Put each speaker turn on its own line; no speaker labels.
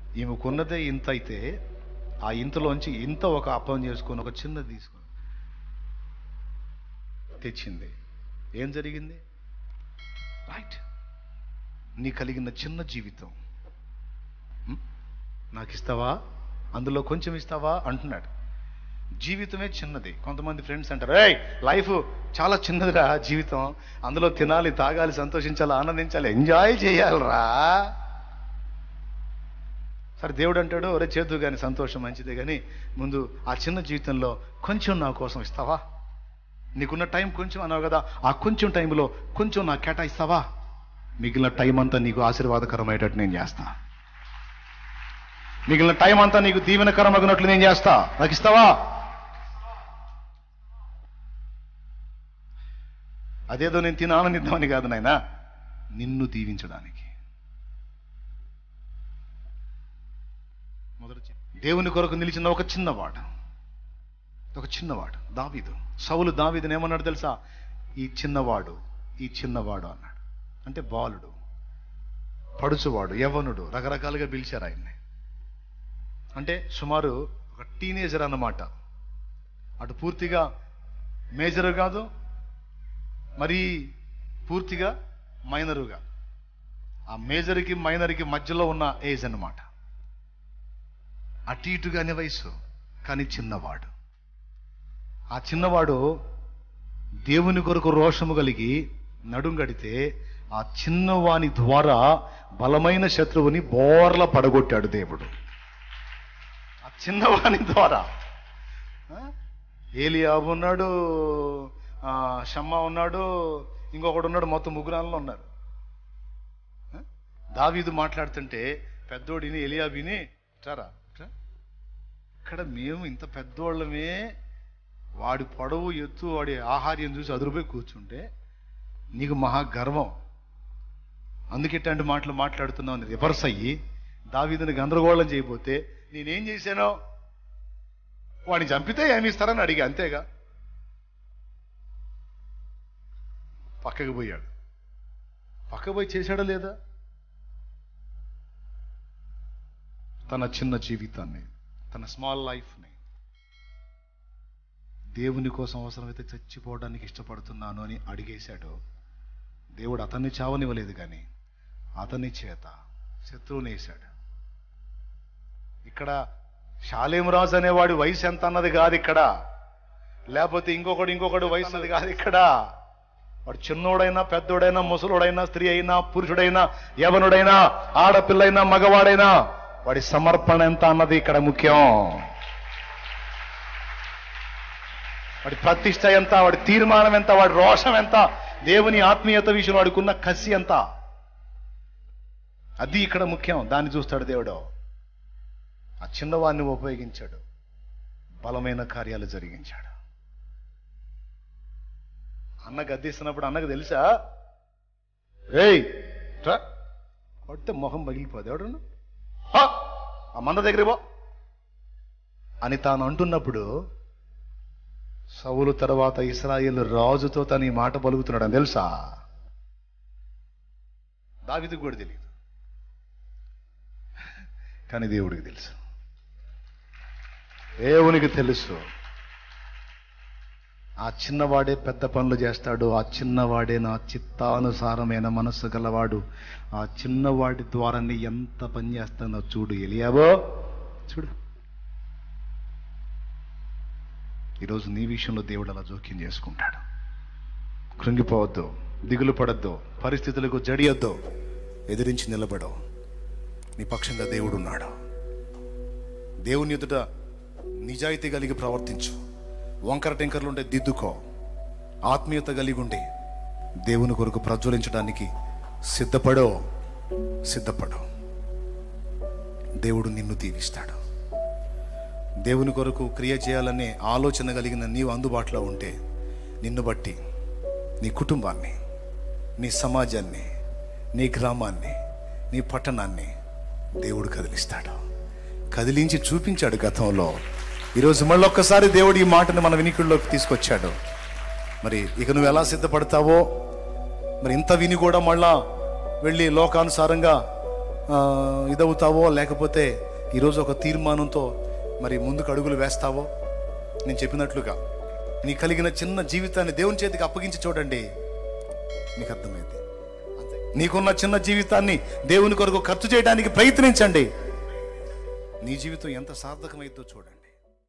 ఈమెకున్నదే ఇంత అయితే ఆ ఇంతలోంచి ఇంత ఒక అప్పం చేసుకొని ఒక చిన్నది తీసుకొని తెచ్చింది ఏం జరిగింది రైట్ నీ కలిగిన చిన్న జీవితం ఉం? నాకు ఇస్తావా అందులో కొంచెం ఇస్తావా అంటున్నాడు జీవితమే చిన్నది కొంతమంది ఫ్రెండ్స్ అంటారు ఏయ్ లైఫ్ చాలా చిన్నదిరా జీవితం అందులో తినాలి తాగాలి సంతోషించాలి ఆనందించాలి ఎంజాయ్ చేయాలిరా సరే దేవుడు అంటాడు ఒరే చేతు కానీ సంతోషం మంచిదే కానీ ముందు ఆ చిన్న జీవితంలో కొంచెం నా కోసం ఇస్తావా నీకున్న టైం కొంచెం అన్నావు కదా ఆ కొంచెం టైంలో కొంచెం నాకు కేటాయిస్తావా మిగిలిన టైం అంతా నీకు ఆశీర్వాదకరమయ్యేటట్టు నేను చేస్తా మిగిలిన టైం అంతా నీకు దీవెనకరమగినట్లు నేను చేస్తా నాకు ఇస్తావా అదేదో నేను తిని ఆనందిద్దామని కాదు నాయనా నిన్ను దీవించడానికి మొదటి చి- దేవుని కొరకు నిలిచిన ఒక చిన్నవాడు ఒక చిన్నవాడు దావీదు సౌలు దావీదుని ఏమన్నాడు తెలుసా ఈ చిన్నవాడు ఈ చిన్నవాడు అన్నాడు అంటే బాలుడు పడుచువాడు యవ్వనుడు రకరకాలుగా పిలిచారు ఆయన్ని అంటే సుమారు ఒక టీనేజర్ అన్నమాట అటు పూర్తిగా మేజర్ కాదు మరి పూర్తిగా మైనరుగా ఆ మేజర్కి మైనర్కి మధ్యలో ఉన్న ఏజ్ అన్నమాట అటు ఇటుగానే వయసు కానీ చిన్నవాడు ఆ చిన్నవాడు దేవుని కొరకు రోషము కలిగి నడుంగడితే ఆ చిన్నవాని ద్వారా బలమైన శత్రువుని బోర్ల పడగొట్టాడు దేవుడు ఆ చిన్నవాని ద్వారా ఆ? ఏలియాబు ఉన్నాడు ఆ, షమ్మా ఉన్నాడు ఇంకొకడు ఉన్నాడు మొత్తం ముగ్గురాల్లో ఉన్నారు ఆ? దావీదు మాట్లాడుతుంటే పెద్దోడిని ఎలియాబిని చారా ఇక్కడ మేము ఇంత పెద్దోళ్ళమే వాడి పొడవు ఎత్తు వాడి ఆహార్యం చూసి అదురుపోయి కూర్చుంటే నీకు మహా గర్వం అందుకే ఇట్లాంటి మాటలు మాట్లాడుతున్నావు రివర్స్ అయ్యి దావీదుని గందరగోళం చేయబోతే నేనేం చేశానో వాడిని చంపితే ఏమి ఇస్తారని అడిగా అంతేగా పక్కకి పోయాడు పక్కకు పోయి చేశాడా లేదా తన చిన్న జీవితాన్ని తన స్మాల్ లైఫ్ని దేవుని కోసం అవసరమైతే చచ్చిపోవడానికి ఇష్టపడుతున్నాను అని అడిగేశాడు దేవుడు అతన్ని చావనివ్వలేదు కానీ అతని చేత శత్రువుని వేశాడు ఇక్కడ శాలేమరాజు అనేవాడి వయసు ఎంత అన్నది కాదు ఇక్కడ లేకపోతే ఇంకొకడు ఇంకొకడు వయసు అన్నది కాదు ఇక్కడ వాడు చిన్నోడైనా పెద్దోడైనా ముసలోడైనా స్త్రీ అయినా పురుషుడైనా యవనుడైనా ఆడపిల్లైనా మగవాడైనా వాడి సమర్పణ ఎంత అన్నది ఇక్కడ ముఖ్యం వాడి ప్రతిష్ట ఎంత వాడి తీర్మానం ఎంత వాడి రోషం ఎంత దేవుని ఆత్మీయత విషయం వాడుకున్న కసి ఎంత అది ఇక్కడ ముఖ్యం దాన్ని చూస్తాడు దేవుడు ఆ చిన్నవాడిని ఉపయోగించాడు బలమైన కార్యాలు జరిగించాడు అన్న గద్దిస్తున్నప్పుడు అన్నకు తెలుసా ఏయ్ ట్రా కొడితే మొహం పగిలిపోదు ఎవడు ఆ మంద దగ్గర పో అని తాను అంటున్నప్పుడు సౌలు తర్వాత ఇస్రాయేల్ రాజుతో తను ఈ మాట పలుకుతున్నాడు అని తెలుసా దావిదికి కూడా తెలియదు కానీ దేవుడికి తెలుసు దేవునికి తెలుసు ఆ చిన్నవాడే పెద్ద పనులు చేస్తాడు ఆ చిన్నవాడే నా చిత్తానుసారమైన మనస్సు గలవాడు ఆ చిన్నవాడి ద్వారానే ఎంత పని చేస్తానో చూడు ఎలియావో చూడు ఈరోజు నీ విషయంలో దేవుడు అలా జోక్యం చేసుకుంటాడు కృంగిపోవద్దు దిగులు పడద్దు పరిస్థితులకు జడియొద్దు ఎదిరించి నిలబడవు నీ పక్షంగా దేవుడు ఉన్నాడు దేవుని ఎదుట నిజాయితీ కలిగి ప్రవర్తించు వంకర టెంకర్లుంటే దిద్దుకో ఆత్మీయత కలిగి ఉండి దేవుని కొరకు ప్రజ్వలించడానికి సిద్ధపడో సిద్ధపడో దేవుడు నిన్ను దీవిస్తాడు దేవుని కొరకు క్రియ చేయాలనే ఆలోచన కలిగిన నీవు అందుబాటులో ఉంటే నిన్ను బట్టి నీ కుటుంబాన్ని నీ సమాజాన్ని నీ గ్రామాన్ని నీ పట్టణాన్ని దేవుడు కదిలిస్తాడు కదిలించి చూపించాడు గతంలో ఈరోజు మళ్ళొక్కసారి దేవుడు ఈ మాటను మన వినికిడిలోకి తీసుకొచ్చాడు మరి ఇక నువ్వు ఎలా సిద్ధపడతావో మరి ఇంత విని కూడా మళ్ళా వెళ్ళి లోకానుసారంగా ఆ, ఇదవుతావో లేకపోతే ఈరోజు ఒక తీర్మానంతో మరి ముందుకు అడుగులు వేస్తావో నేను చెప్పినట్లుగా నీ కలిగిన చిన్న జీవితాన్ని దేవుని చేతికి అప్పగించి చూడండి నీకు అర్థమైంది అంతే. నీకున్న చిన్న జీవితాన్ని దేవుని కొరకు ఖర్చు చేయడానికి ప్రయత్నించండి నీ జీవితం ఎంత సార్థకమైందో చూడండి